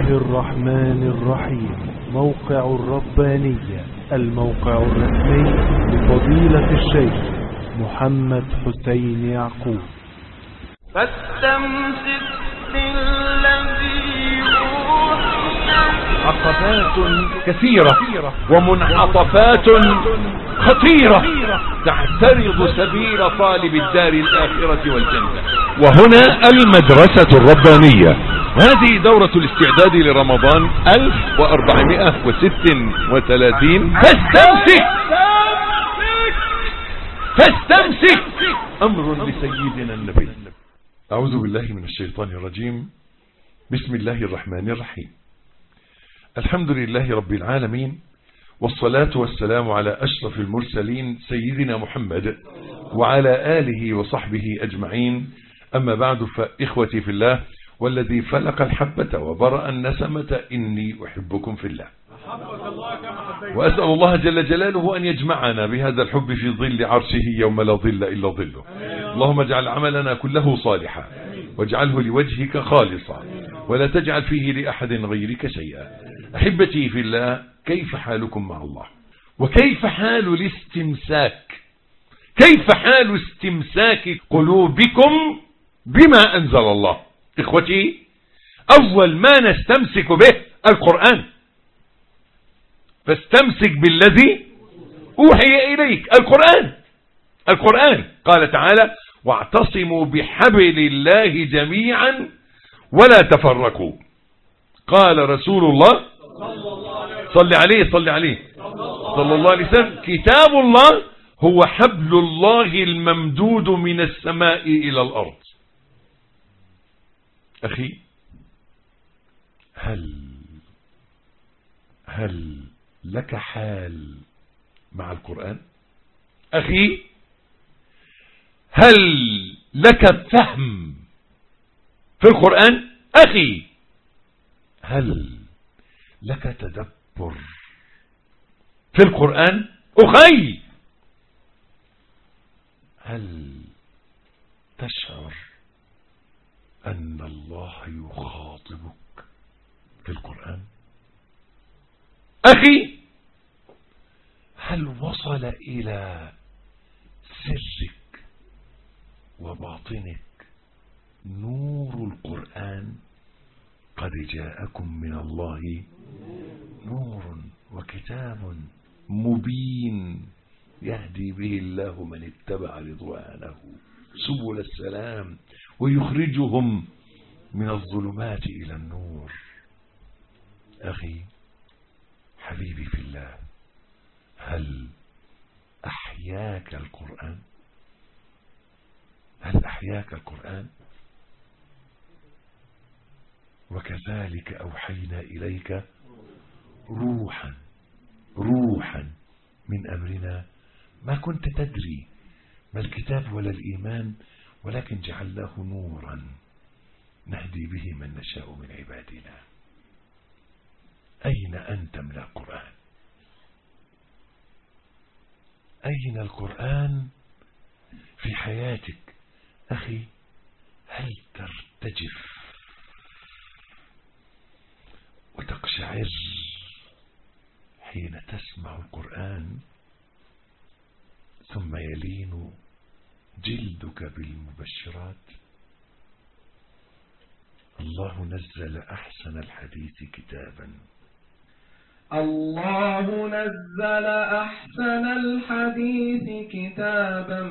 الرحمن الرحيم موقع الربانية الموقع الرسمي لفضيلة الشيخ محمد حسين يعقوب فاستمسك بالذي أوحي عقبات كثيرة ومنعطفات خطيرة تعترض سبيل طالب الدار الآخرة والجنة وهنا المدرسة الربانية هذه دورة الاستعداد لرمضان 1436 فاستمسك فاستمسك أمر لسيدنا النبي أعوذ بالله من الشيطان الرجيم بسم الله الرحمن الرحيم الحمد لله رب العالمين والصلاة والسلام على أشرف المرسلين سيدنا محمد وعلى آله وصحبه أجمعين أما بعد فإخوتي في الله والذي فلق الحبة وبرأ النسمة إني أحبكم في الله وأسأل الله جل جلاله أن يجمعنا بهذا الحب في ظل عرشه يوم لا ظل إلا ظله اللهم اجعل عملنا كله صالحا واجعله لوجهك خالصا ولا تجعل فيه لأحد غيرك شيئا أحبتي في الله كيف حالكم مع الله وكيف حال الاستمساك كيف حال استمساك قلوبكم بما أنزل الله إخوتي أول ما نستمسك به القرآن فاستمسك بالذي أوحي إليك القرآن القرآن قال تعالى واعتصموا بحبل الله جميعا ولا تفرقوا قال رسول الله صل عليه صل عليه صلى الله عليه وسلم كتاب الله هو حبل الله الممدود من السماء إلى الأرض أخي هل هل لك حال مع القرآن أخي هل لك فهم في القرآن أخي هل لك تدبر في القرآن أخي هل تشعر أن الله يخاطبك في القرآن أخي هل وصل إلى سرك وباطنك نور القرآن قد جاءكم من الله نور وكتاب مبين يهدي به الله من اتبع رضوانه سبل السلام ويخرجهم من الظلمات إلى النور أخي حبيبي في الله هل أحياك القرآن هل أحياك القرآن وكذلك أوحينا إليك روحا روحا من أمرنا ما كنت تدري ما الكتاب ولا الإيمان ولكن جعلناه نورا نهدي به من نشاء من عبادنا أين أنت من القرآن أين القرآن في حياتك أخي هل ترتجف وتقشعر حين تسمع القرآن ثم يلين جلدك بالمبشرات الله نزل أحسن الحديث كتابا الله نزل أحسن الحديث كتابا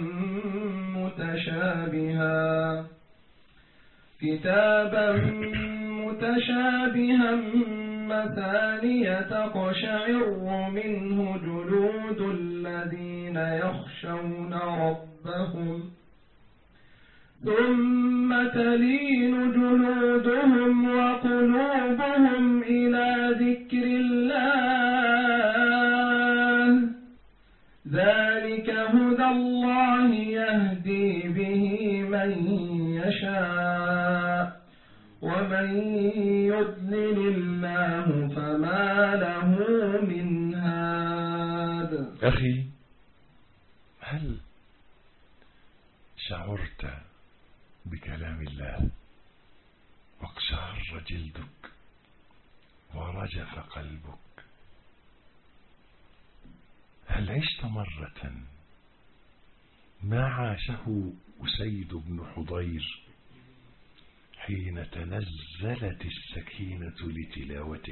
متشابها كتابا متشابها مثانية تقشعر منه جلود الذين يخشون ربهم ثم تلين جلودهم وقلوبهم إلى ذكر الله ذلك هدى الله يهدي به من يشاء ومن يضلل الله فما له من هاد أخي هل شعرت بكلام الله واقشعر جلدك ورجف قلبك هل عشت مرة ما عاشه أسيد بن حضير حين تنزلت السكينة لتلاوته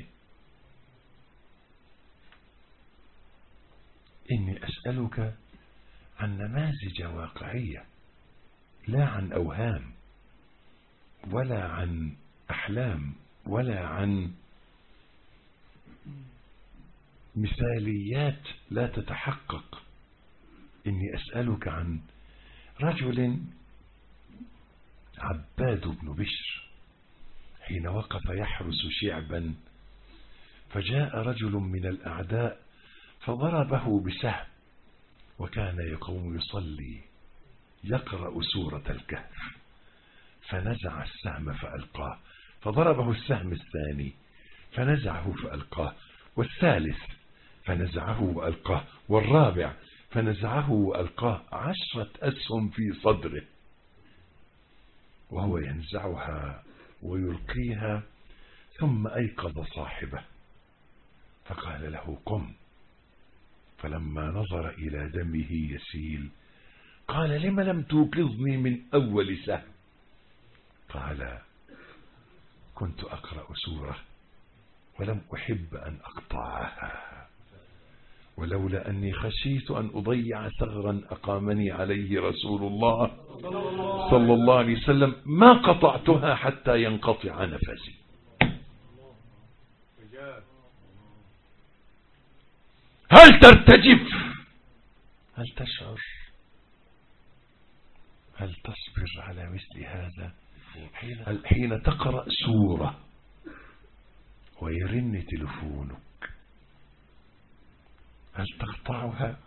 إني أسألك عن نماذج واقعية لا عن أوهام ولا عن أحلام ولا عن مثاليات لا تتحقق إني أسألك عن رجل عباد بن بشر حين وقف يحرس شعبا فجاء رجل من الأعداء فضربه بسهم وكان يقوم يصلي يقرأ سورة الكهف فنزع السهم فألقاه فضربه السهم الثاني فنزعه فألقاه والثالث فنزعه وألقاه والرابع فنزعه وألقاه عشرة أسهم في صدره وهو ينزعها ويلقيها ثم أيقظ صاحبه فقال له قم فلما نظر إلى دمه يسيل قال لم لم توقظني من أول سهم قال كنت أقرأ سورة ولم أحب أن أقطعها ولولا أني خشيت أن أضيع ثغرا أقامني عليه رسول الله صلى الله عليه وسلم ما قطعتها حتى ينقطع نفسي هل ترتجف هل تشعر هل تصبر على مثل هذا حين, حين تقرأ سورة ويرن تلفونك هل تقطعها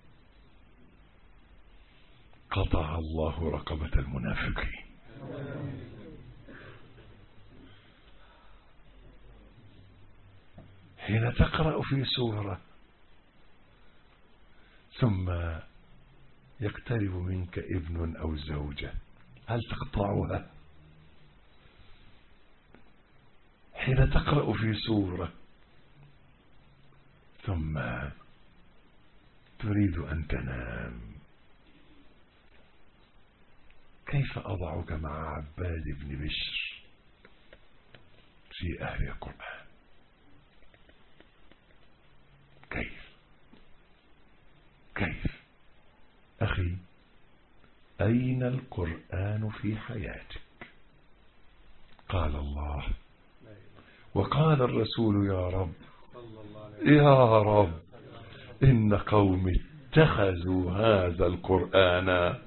قطع الله رقبة المنافقين حين تقرأ في سورة ثم يقترب منك ابن أو زوجة هل تقطعها حين تقرأ في سورة ثم تريد أن تنام كيف أضعك مع عباد بن بشر في أهل القرآن كيف كيف أخي أين القرآن في حياتك قال الله وقال الرسول يا رب يا رب إن قوم اتخذوا هذا القرآن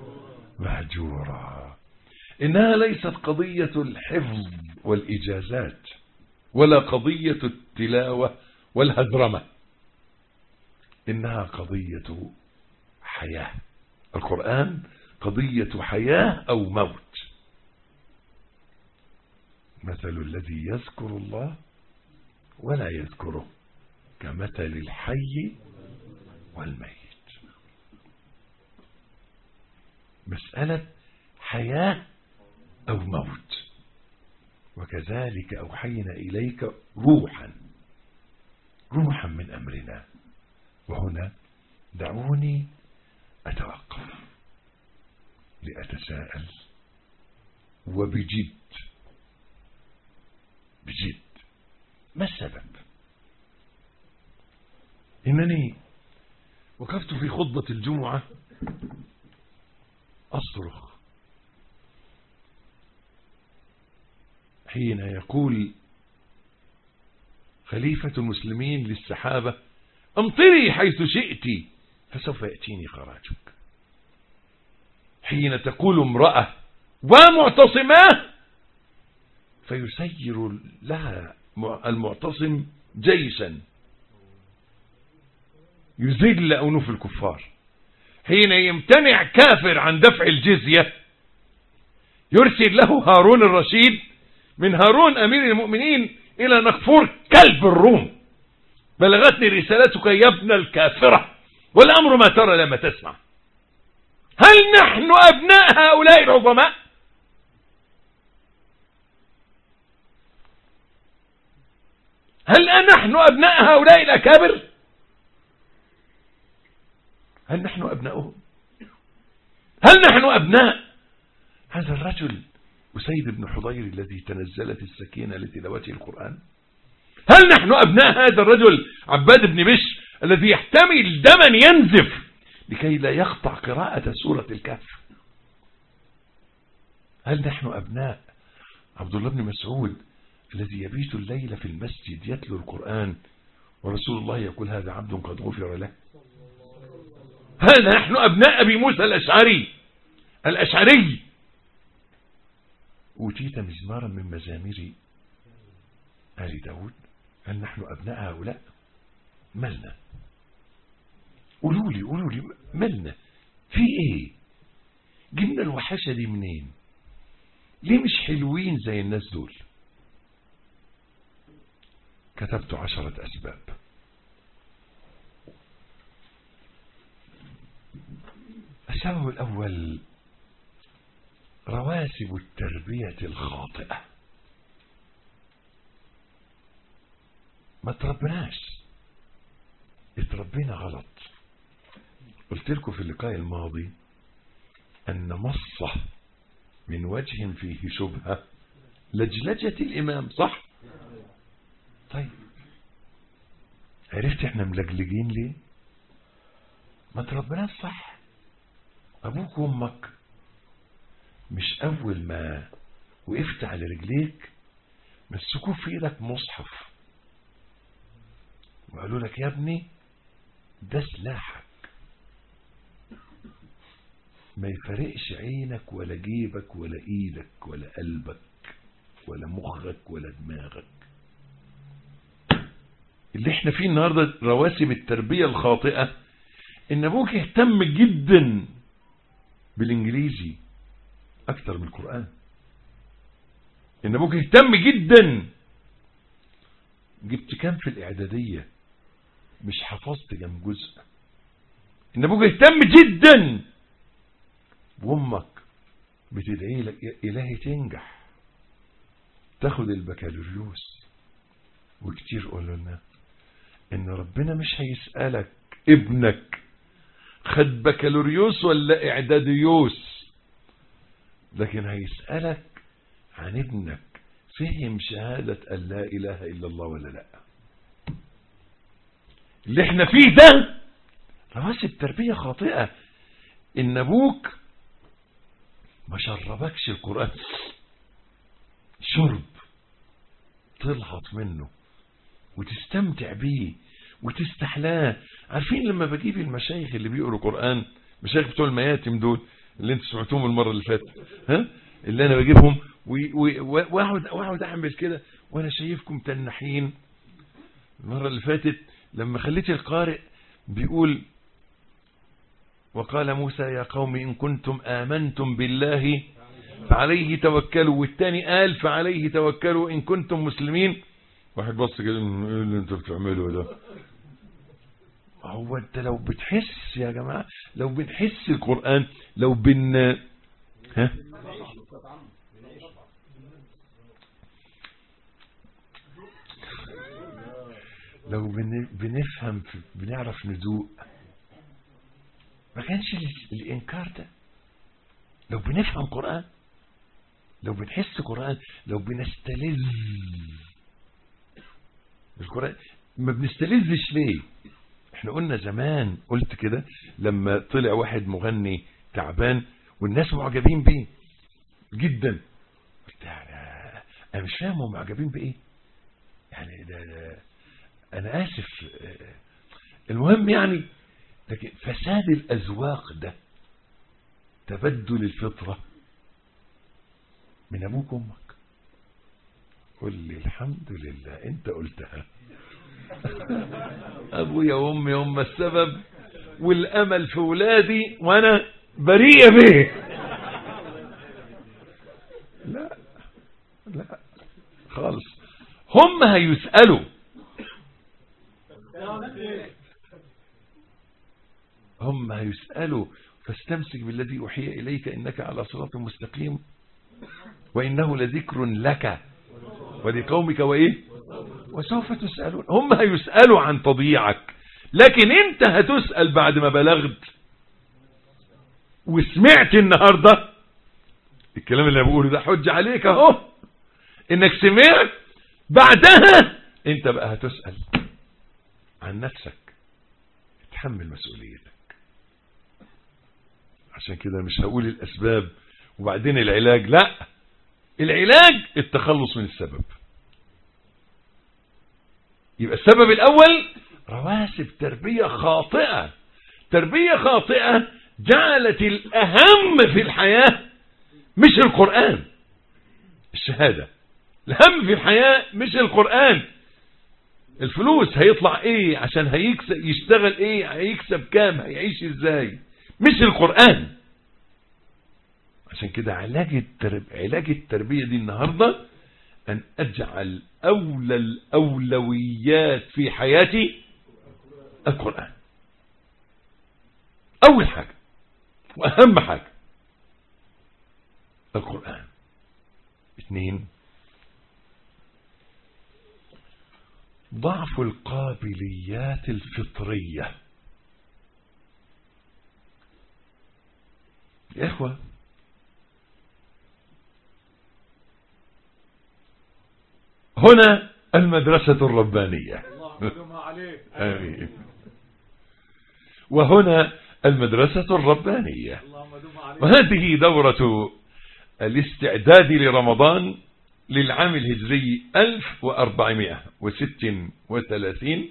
مهجورا إنها ليست قضية الحفظ والإجازات ولا قضية التلاوة والهذرمة إنها قضية حياة القرآن قضية حياة أو موت مثل الذي يذكر الله ولا يذكره كمثل الحي والميت مسألة حياة أو موت وكذلك أوحينا إليك روحا روحا من أمرنا وهنا دعوني أتوقف لأتساءل وبجد بجد ما السبب إنني وقفت في خطبة الجمعة أصرخ حين يقول خليفة المسلمين للسحابة امطري حيث شئت فسوف يأتيني خراجك حين تقول امرأة ومعتصماه فيسير لها المعتصم جيشا يذل أنوف الكفار حين يمتنع كافر عن دفع الجزية يرسل له هارون الرشيد من هارون أمير المؤمنين إلى نخفور كلب الروم بلغتني رسالتك يا ابن الكافرة والأمر ما ترى لما تسمع هل نحن أبناء هؤلاء العظماء هل نحن أبناء هؤلاء الأكابر هل نحن أبناؤهم هل نحن أبناء هذا الرجل أسيد بن حضير الذي تنزلت السكينة لتلاوته القرآن هل نحن أبناء هذا الرجل عباد بن بشر الذي يحتمل دما ينزف لكي لا يقطع قراءة سورة الكهف هل نحن أبناء عبد الله بن مسعود الذي يبيت الليل في المسجد يتلو القرآن ورسول الله يقول هذا عبد قد غفر له هل نحن أبناء أبي موسى الأشعري الأشعري أوتيت مزمارا من مزامير آل داود هل نحن أبناء هؤلاء ملنا قولوا لي قولوا لي ملنا في ايه جبنا الوحشة دي منين ليه مش حلوين زي الناس دول كتبت عشرة أسباب السبب الأول رواسب التربية الخاطئة ما تربناش اتربينا غلط قلت لكم في اللقاء الماضي أن مصة من وجه فيه شبهة لجلجة الإمام صح طيب عرفت احنا ملجلجين ليه ما تربناش صح أبوك وأمك مش أول ما وقفت على رجليك مسكوه في إيدك مصحف وقالوا لك يا ابني ده سلاحك ما يفرقش عينك ولا جيبك ولا ايدك ولا قلبك ولا مخك ولا دماغك اللي احنا فيه النهاردة رواسب التربية الخاطئة ان ابوك يهتم جدا بالانجليزي اكتر من القرآن ان ابوك يهتم جدا جبت كام في الاعدادية مش حفظت كام جزء ان ابوك يهتم جدا وامك بتدعي لك يا الهي تنجح تاخد البكالوريوس وكتير قولوا لنا ان ربنا مش هيسألك ابنك خد بكالوريوس ولا اعداديوس لكن هيسألك عن ابنك فهم شهادة أن لا إله إلا الله ولا لا اللي احنا فيه ده رواسب تربية خاطئة ان ابوك ما شربكش القرآن شرب تلهط منه وتستمتع بيه وتستحلاه عارفين لما بجيب المشايخ اللي بيقروا قرآن مشايخ بتوع المياتم دول اللي انتوا سمعتوهم المرة اللي فاتت ها اللي انا بجيبهم واقعد واقعد اعمل كده وانا شايفكم تنحين المرة اللي فاتت لما خليت القارئ بيقول وقال موسى يا قوم إن كنتم آمنتم بالله فعليه توكلوا والتاني قال فعليه توكلوا إن كنتم مسلمين واحد بص كده ايه اللي انتوا بتعملوا ده هو انت لو بتحس يا جماعة لو بنحس القرآن لو بن ها لو بنفهم بنعرف ندوق ما كانش الإنكار ده لو بنفهم قرآن لو بنحس قرآن لو بنستلذ القرآن ما بنستلذش ليه احنا قلنا زمان قلت كده لما طلع واحد مغني تعبان والناس معجبين بيه جدا قلت انا مش فاهم هم معجبين بايه يعني ده, ده انا اسف المهم يعني لكن فساد الأذواق ده تبدل الفطرة من أبوك وأمك قل لي الحمد لله أنت قلتها أبويا وأمي هم السبب والأمل في ولادي وأنا بريء به لا لا خالص هم هيسألوا هم هيسألوا فاستمسك بالذي أوحي إليك إنك على صراط مستقيم وإنه لذكر لك ولقومك وإيه وسوف تسألون هم هيسألوا عن تضييعك لكن انت هتسأل بعد ما بلغت وسمعت النهاردة الكلام اللي أنا بقوله ده حج عليك اهو انك سمعت بعدها انت بقى هتسأل عن نفسك تحمل مسؤوليتك عشان كده مش هقول الاسباب وبعدين العلاج لا العلاج التخلص من السبب يبقى السبب الاول رواسب تربية خاطئة تربية خاطئة جعلت الاهم في الحياة مش القرآن الشهادة الهم في الحياة مش القرآن الفلوس هيطلع ايه عشان هيكسب يشتغل ايه هيكسب كام هيعيش ازاي مش القرآن عشان كده علاج الترب... علاج التربية دي النهاردة ان اجعل اولى الاولويات في حياتي القرآن اول حاجة واهم حاجة القرآن اثنين ضعف القابليات الفطرية يا إخوة هنا المدرسة الربانية آمين وهنا المدرسة الربانية وهذه دورة الاستعداد لرمضان للعام الهجري 1436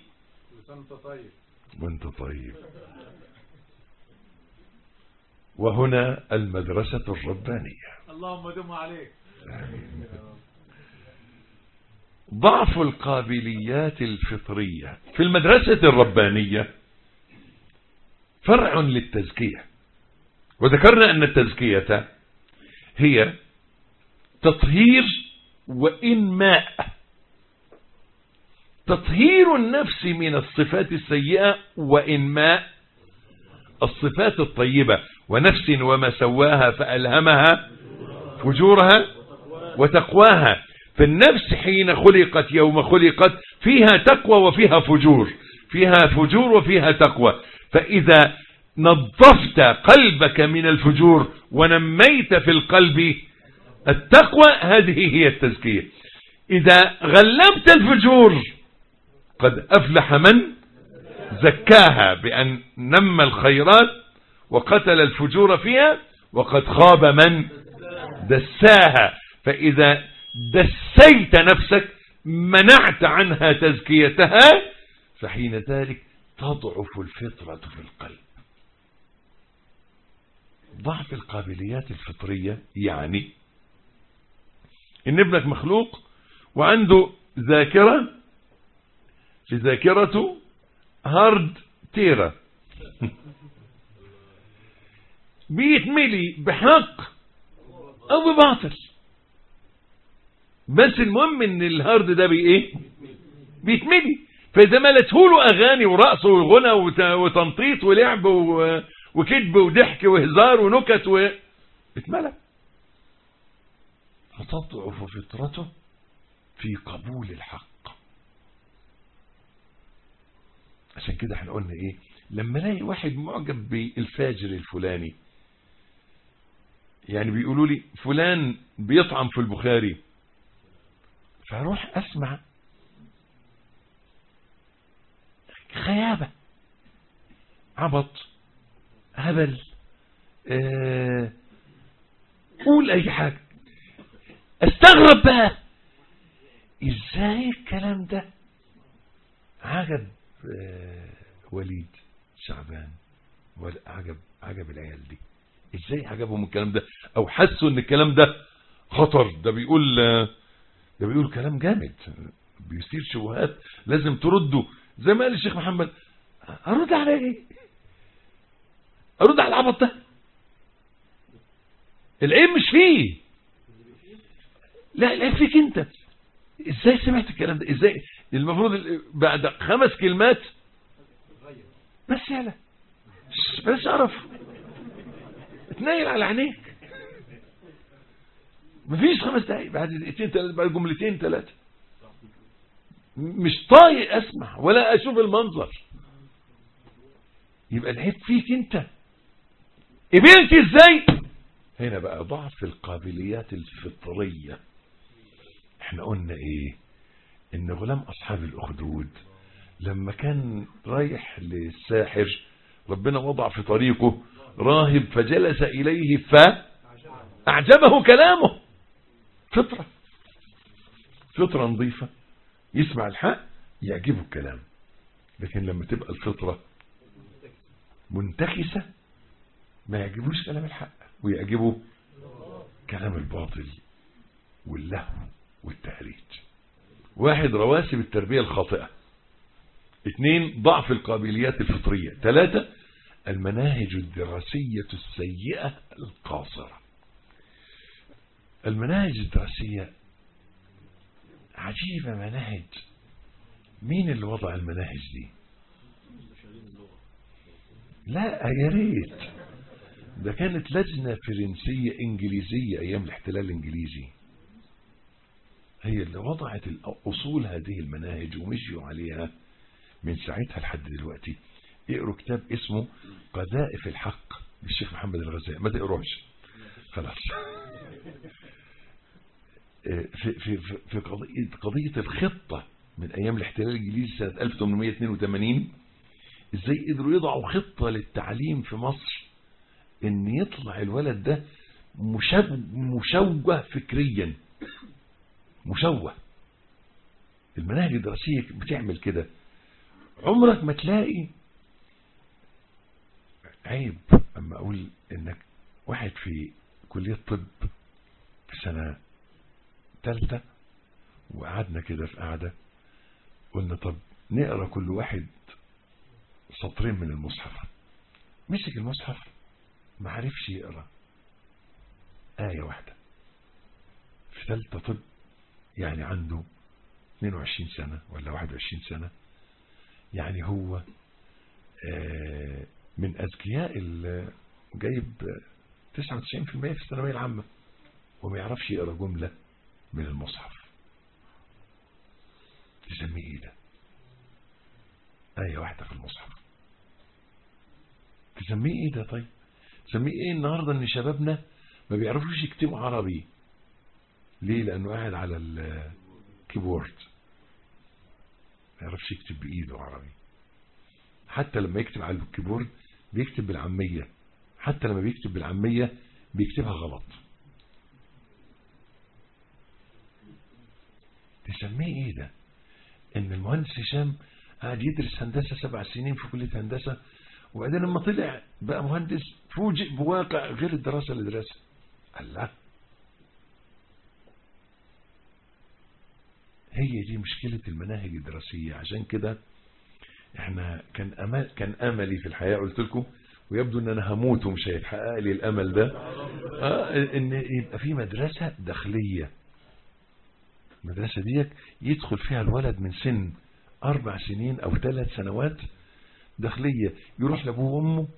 وانت طيب وهنا المدرسة الربانية اللهم دم عليك ضعف القابليات الفطرية في المدرسة الربانية فرع للتزكية وذكرنا أن التزكية هي تطهير وإنماء تطهير النفس من الصفات السيئة وإنماء الصفات الطيبة ونفس وما سواها فألهمها فجورها وتقواها فالنفس حين خلقت يوم خلقت فيها تقوى وفيها فجور فيها فجور وفيها تقوى فإذا نظفت قلبك من الفجور ونميت في القلب التقوى هذه هي التزكية إذا غلبت الفجور قد أفلح من زكاها بأن نمى الخيرات وقتل الفجور فيها وقد خاب من دساها فإذا دسيت نفسك منعت عنها تزكيتها فحين ذلك تضعف الفطرة في القلب ضعف القابليات الفطرية يعني ان ابنك مخلوق وعنده ذاكرة في ذاكرته هارد تيرا بيتملي بحق او بباطل بس المهم ان الهارد ده بي ايه بيتملي فاذا ملته له اغاني ورقص وغنى وتنطيط ولعب وكذب وضحك وهزار ونكت و اتملى فتضعف فطرته في قبول الحق عشان كده احنا قلنا ايه لما الاقي واحد معجب بالفاجر الفلاني يعني بيقولوا لي فلان بيطعم في البخاري فاروح اسمع خيابة عبط هبل اه قول اي حاجة استغرب بقى ازاي الكلام ده عجب اه وليد شعبان عجب عجب العيال دي ازاي عجبهم الكلام ده او حسوا ان الكلام ده خطر ده بيقول ده بيقول كلام جامد بيثير شبهات لازم تردوا زي ما قال الشيخ محمد ارد على ايه ارد على العبط ده العيب مش فيه لا العيب فيك انت ازاي سمعت الكلام ده ازاي المفروض بعد خمس كلمات بس يلا بس اعرف اتنيل على عينيك مفيش خمس دقايق بعد دقيقتين ثلاثة بعد جملتين ثلاثة مش طايق اسمع ولا اشوف المنظر يبقى العيب فيك انت قبلت ازاي هنا بقى ضعف القابليات الفطرية احنا قلنا ايه ان غلام اصحاب الاخدود لما كان رايح للساحر ربنا وضع في طريقه راهب فجلس اليه فاعجبه كلامه فطرة فطرة نظيفة يسمع الحق يعجبه الكلام لكن لما تبقى الفطرة منتكسة ما يعجبوش كلام الحق ويعجبه كلام الباطل واللهو والتهريج واحد رواسب التربية الخاطئة اثنين ضعف القابليات الفطرية ثلاثة المناهج الدراسية السيئة القاصرة المناهج الدراسية عجيبة مناهج مين اللي وضع المناهج دي لا يا ريت ده كانت لجنة فرنسية انجليزية ايام الاحتلال الانجليزي هي اللي وضعت اصول هذه المناهج ومشيوا عليها من ساعتها لحد دلوقتي اقروا كتاب اسمه قذائف الحق للشيخ محمد الغزالي ما تقروش خلاص في في في قضية قضية الخطة من ايام الاحتلال الانجليزي سنة 1882 ازاي قدروا يضعوا خطة للتعليم في مصر ان يطلع الولد ده مشوه فكريا مشوه المناهج الدراسية بتعمل كده عمرك ما تلاقي عيب اما اقول انك واحد في كلية طب في سنة ثالثة وقعدنا كده في قعدة قلنا طب نقرا كل واحد سطرين من المصحف مسك المصحف ما عرفش يقرا آية واحدة في ثالثة طب يعني عنده 22 سنة ولا 21 سنة يعني هو من أذكياء جايب 99% في الثانوية العامة وما يعرفش يقرا جملة من المصحف تسميه ايه ده آية واحدة في المصحف تسميه ايه ده طيب تسميه ايه النهاردة ان شبابنا ما بيعرفوش يكتبوا عربي ليه لانه قاعد على الكيبورد ما يعرفش يكتب بايده عربي حتى لما يكتب على الكيبورد بيكتب بالعامية حتى لما بيكتب بالعامية بيكتبها غلط تسميه ايه ده ان المهندس هشام قاعد يدرس هندسة سبع سنين في كلية هندسة وبعدين لما طلع بقى مهندس فوجئ بواقع غير الدراسة اللي درسها الله هي دي مشكلة المناهج الدراسية عشان كده احنا كان امل كان املي في الحياة قلت لكم ويبدو ان انا هموت ومش هيتحقق لي الامل ده آه ان يبقى في مدرسة داخلية المدرسة ديك يدخل فيها الولد من سن اربع سنين او ثلاث سنوات داخلية يروح لابوه وامه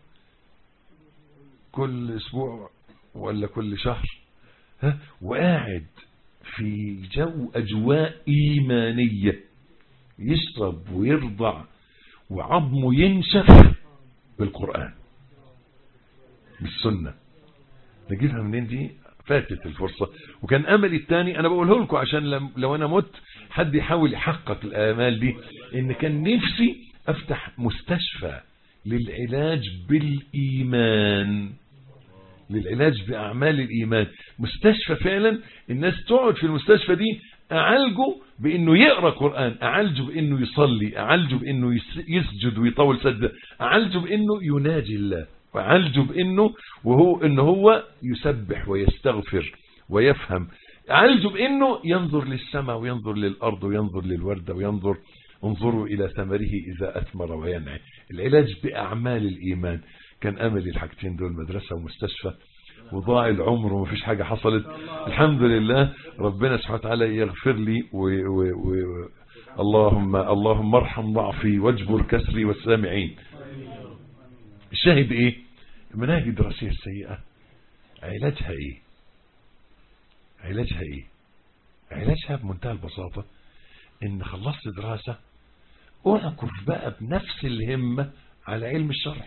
كل اسبوع ولا كل شهر ها وقاعد في جو اجواء ايمانية يشرب ويرضع وعظمه ينشف بالقرآن بالسنة نجيبها منين دي فاتت الفرصة وكان املي الثاني انا بقوله لكم عشان لو انا مت حد يحاول يحقق الامال دي ان كان نفسي افتح مستشفى للعلاج بالايمان للعلاج باعمال الايمان مستشفى فعلا الناس تقعد في المستشفى دي اعالجه بانه يقرا قران اعالجه بانه يصلي اعالجه بانه يسجد ويطول سجده اعالجه بانه يناجي الله واعالجه بانه وهو ان هو يسبح ويستغفر ويفهم اعالجه بانه ينظر للسماء وينظر للارض وينظر للورده وينظر انظروا الى ثمره اذا اثمر وينعي العلاج باعمال الايمان كان املي الحاجتين دول مدرسه ومستشفى وضاع العمر ومفيش حاجة حصلت الحمد لله ربنا سبحانه وتعالى يغفر لي و و و اللهم اللهم ارحم ضعفي واجبر كسري والسامعين الشاهد ايه المناهج الدراسية السيئة علاجها ايه علاجها ايه علاجها بمنتهى البساطة ان خلصت دراسة اعكف بقى بنفس الهمة على علم الشرع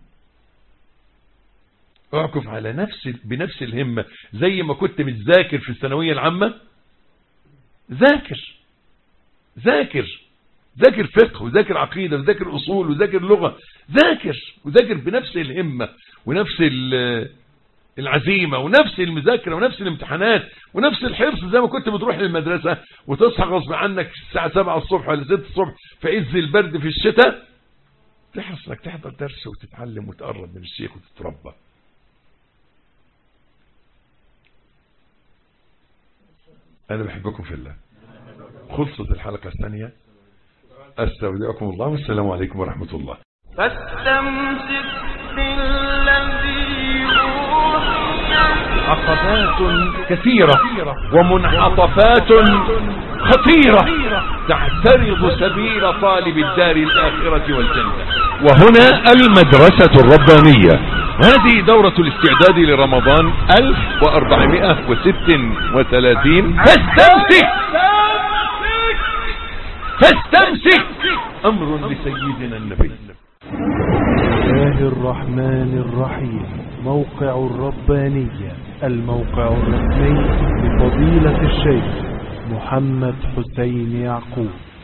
اعكف على نفس بنفس الهمة زي ما كنت متذاكر في الثانوية العامة ذاكر ذاكر ذاكر فقه وذاكر عقيدة وذاكر أصول وذاكر لغة ذاكر وذاكر بنفس الهمة ونفس العزيمة ونفس المذاكرة ونفس الامتحانات ونفس الحرص زي ما كنت بتروح للمدرسة وتصحى غصب عنك الساعة 7 الصبح ولا 6 الصبح في عز البرد في الشتاء تحرص انك تحضر درس وتتعلم وتقرب من الشيخ وتتربى أنا بحبكم في الله خلصت الحلقة الثانية أستودعكم الله والسلام عليكم ورحمة الله فاستمسك بالذي أوحي عقبات كثيرة ومنعطفات خطيرة تعترض سبيل طالب الدار الآخرة والجنة وهنا المدرسة الربانية هذه دورة الاستعداد لرمضان 1436 فاستمسك فاستمسك أمر لسيدنا النبي الله الرحمن الرحيم موقع الربانية الموقع الرسمي لفضيلة الشيخ محمد حسين يعقوب